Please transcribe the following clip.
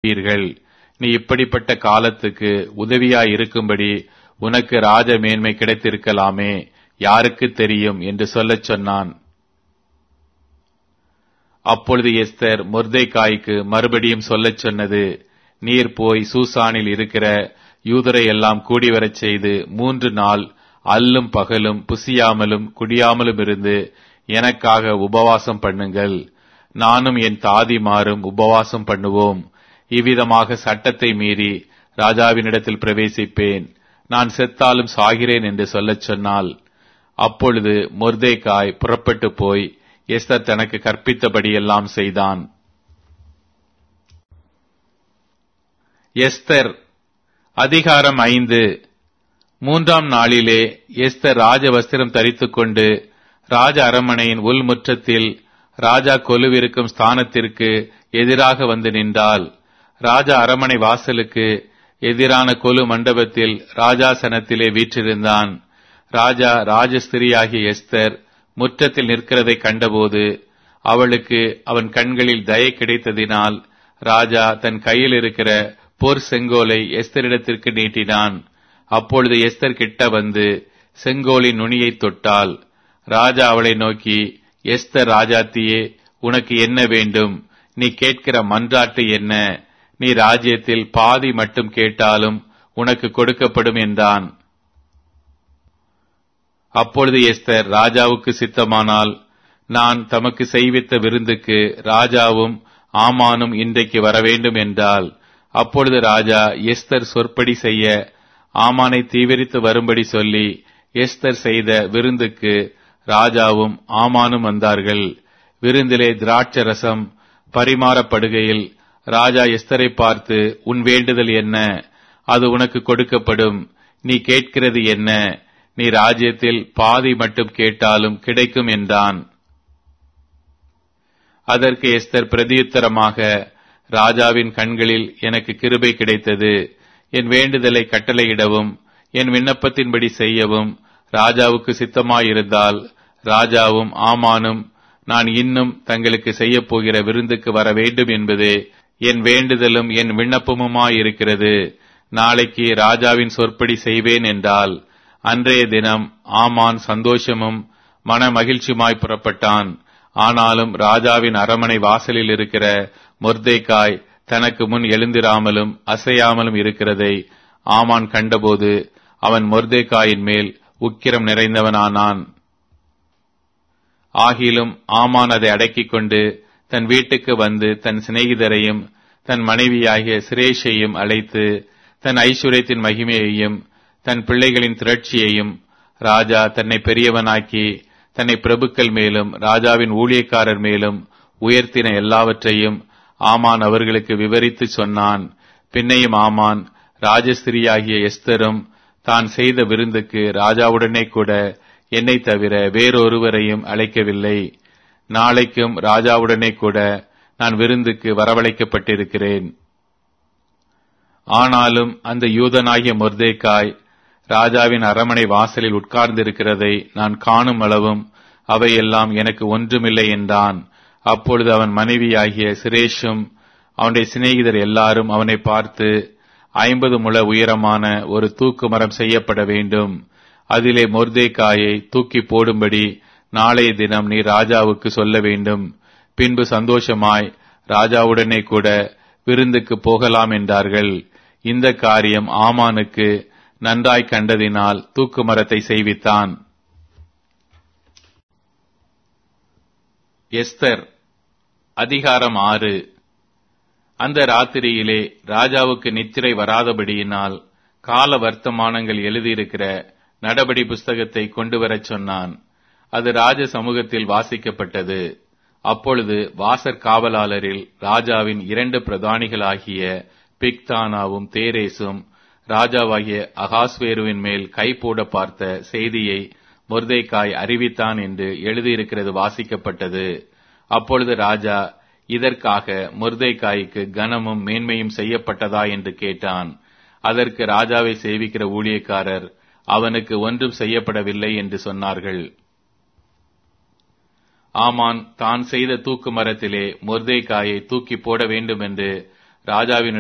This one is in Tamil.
கேட்டீர்கள் நீ இப்படிப்பட்ட காலத்துக்கு உதவியாய் இருக்கும்படி உனக்கு ராஜ மேன்மை கிடைத்திருக்கலாமே யாருக்கு தெரியும் என்று சொல்லச் சொன்னான் அப்பொழுது எஸ்தர் மொர்தேகாய்க்கு மறுபடியும் சொல்லச் சொன்னது நீர் போய் சூசானில் இருக்கிற யூதரை எல்லாம் கூடிவரச் செய்து மூன்று நாள் அல்லும் பகலும் புசியாமலும் குடியாமலும் இருந்து எனக்காக உபவாசம் பண்ணுங்கள் நானும் என் தாதிமாரும் உபவாசம் பண்ணுவோம் இவ்விதமாக சட்டத்தை மீறி ராஜாவினிடத்தில் பிரவேசிப்பேன் நான் செத்தாலும் சாகிறேன் என்று சொல்லச் சொன்னால் அப்பொழுது மொர்தேகாய் புறப்பட்டு போய் எஸ்தர் தனக்கு கற்பித்தபடியெல்லாம் செய்தான் எஸ்தர் அதிகாரம் ஐந்து மூன்றாம் நாளிலே எஸ்தர் ராஜ வஸ்திரம் தரித்துக் கொண்டு ராஜ அரண்மனையின் உள்முற்றத்தில் ராஜா கொலுவிருக்கும் ஸ்தானத்திற்கு எதிராக வந்து நின்றாள் ராஜா அரண்மனை வாசலுக்கு எதிரான கொலு மண்டபத்தில் ராஜாசனத்திலே வீற்றிருந்தான் ராஜா ராஜஸ்திரியாகிய எஸ்தர் முற்றத்தில் நிற்கிறதை கண்டபோது அவளுக்கு அவன் கண்களில் தயை கிடைத்ததினால் ராஜா தன் கையில் இருக்கிற போர் செங்கோலை எஸ்தரிடத்திற்கு நீட்டினான் அப்பொழுது எஸ்தர் கிட்ட வந்து செங்கோலின் நுனியை தொட்டாள் ராஜா அவளை நோக்கி எஸ்தர் ராஜாத்தியே உனக்கு என்ன வேண்டும் நீ கேட்கிற மன்றாட்டு என்ன நீ ராஜ்யத்தில் பாதி மட்டும் கேட்டாலும் உனக்கு கொடுக்கப்படும் என்றான் அப்பொழுது எஸ்தர் ராஜாவுக்கு சித்தமானால் நான் தமக்கு செய்வித்த விருந்துக்கு ராஜாவும் ஆமானும் இன்றைக்கு வரவேண்டும் என்றால் அப்பொழுது ராஜா எஸ்தர் சொற்படி செய்ய ஆமானை தீவிரித்து வரும்படி சொல்லி எஸ்தர் செய்த விருந்துக்கு ராஜாவும் ஆமானும் வந்தார்கள் விருந்திலே திராட்ச ரசம் பரிமாறப்படுகையில் ராஜா எஸ்தரை பார்த்து உன் வேண்டுதல் என்ன அது உனக்கு கொடுக்கப்படும் நீ கேட்கிறது என்ன நீ ராஜ்யத்தில் பாதி மட்டும் கேட்டாலும் கிடைக்கும் என்றான் அதற்கு எஸ்தர் பிரதியுத்தரமாக ராஜாவின் கண்களில் எனக்கு கிருபை கிடைத்தது என் வேண்டுதலை கட்டளையிடவும் என் விண்ணப்பத்தின்படி செய்யவும் ராஜாவுக்கு சித்தமாயிருந்தால் ராஜாவும் ஆமானும் நான் இன்னும் தங்களுக்கு செய்யப் போகிற விருந்துக்கு வர வேண்டும் என்பதே என் வேண்டுதலும் என் விண்ணப்பமுமாயிருக்கிறது நாளைக்கு ராஜாவின் சொற்படி செய்வேன் என்றால் அன்றைய தினம் ஆமான் சந்தோஷமும் மன மகிழ்ச்சியுமாய் புறப்பட்டான் ஆனாலும் ராஜாவின் அரமனை வாசலில் இருக்கிற மொர்தேக்காய் தனக்கு முன் எழுந்திராமலும் அசையாமலும் இருக்கிறதை ஆமான் கண்டபோது அவன் மொர்தேக்காயின் மேல் உக்கிரம் நிறைந்தவனானான் ஆகிலும் ஆமான் அதை அடக்கிக் கொண்டு தன் வீட்டுக்கு வந்து தன் சிநேகிதரையும் தன் மனைவியாகிய சிரேஷையும் அழைத்து தன் ஐஸ்வர்யத்தின் மகிமையையும் தன் பிள்ளைகளின் திரட்சியையும் ராஜா தன்னை பெரியவனாக்கி தன்னை பிரபுக்கள் மேலும் ராஜாவின் ஊழியக்காரர் மேலும் உயர்த்தின எல்லாவற்றையும் ஆமான் அவர்களுக்கு விவரித்து சொன்னான் பின்னையும் ஆமான் ராஜஸ்திரியாகிய எஸ்தரும் தான் செய்த விருந்துக்கு ராஜாவுடனே கூட என்னை தவிர வேறொருவரையும் அழைக்கவில்லை நாளைக்கும் ராஜாவுடனே கூட நான் விருந்துக்கு வரவழைக்கப்பட்டிருக்கிறேன் ஆனாலும் அந்த யூதனாகிய மொர்தேக்காய் ராஜாவின் அரமனை வாசலில் உட்கார்ந்திருக்கிறதை நான் காணும் அளவும் அவையெல்லாம் எனக்கு ஒன்றுமில்லை என்றான் அப்பொழுது அவன் மனைவியாகிய சிரேஷும் அவனுடைய சிநேகிதர் எல்லாரும் அவனை பார்த்து ஐம்பது முழ உயரமான ஒரு தூக்கு மரம் செய்யப்பட வேண்டும் அதிலே மொர்தேக்காயை தூக்கி போடும்படி நாளைய தினம் நீ ராஜாவுக்கு சொல்ல வேண்டும் பின்பு சந்தோஷமாய் ராஜாவுடனே கூட விருந்துக்கு போகலாம் என்றார்கள் இந்த காரியம் ஆமானுக்கு நன்றாய் கண்டதினால் தூக்கு மரத்தை செய்வித்தான் எஸ்தர் அதிகாரம் ஆறு அந்த ராத்திரியிலே ராஜாவுக்கு நித்திரை வராதபடியினால் கால வர்த்தமானங்கள் எழுதியிருக்கிற நடபடி புஸ்தகத்தை கொண்டு வரச் சொன்னான் அது ராஜ சமூகத்தில் வாசிக்கப்பட்டது அப்பொழுது வாசற் காவலாளரில் ராஜாவின் இரண்டு பிரதானிகளாகிய பிக்தானாவும் தேரேசும் ராஜாவாகிய அகாஸ்வேருவின் மேல் கை போட பார்த்த செய்தியை மொர்தேக்காய் அறிவித்தான் என்று எழுதியிருக்கிறது வாசிக்கப்பட்டது அப்பொழுது ராஜா இதற்காக மொர்தேக்காய்க்கு கனமும் மேன்மையும் செய்யப்பட்டதா என்று கேட்டான் அதற்கு ராஜாவை சேவிக்கிற ஊழியக்காரர் அவனுக்கு ஒன்றும் செய்யப்படவில்லை என்று சொன்னார்கள் ஆமான் தான் செய்த தூக்கு மரத்திலே மொர்தேக்காயை தூக்கி போட வேண்டும் என்று ராஜாவின்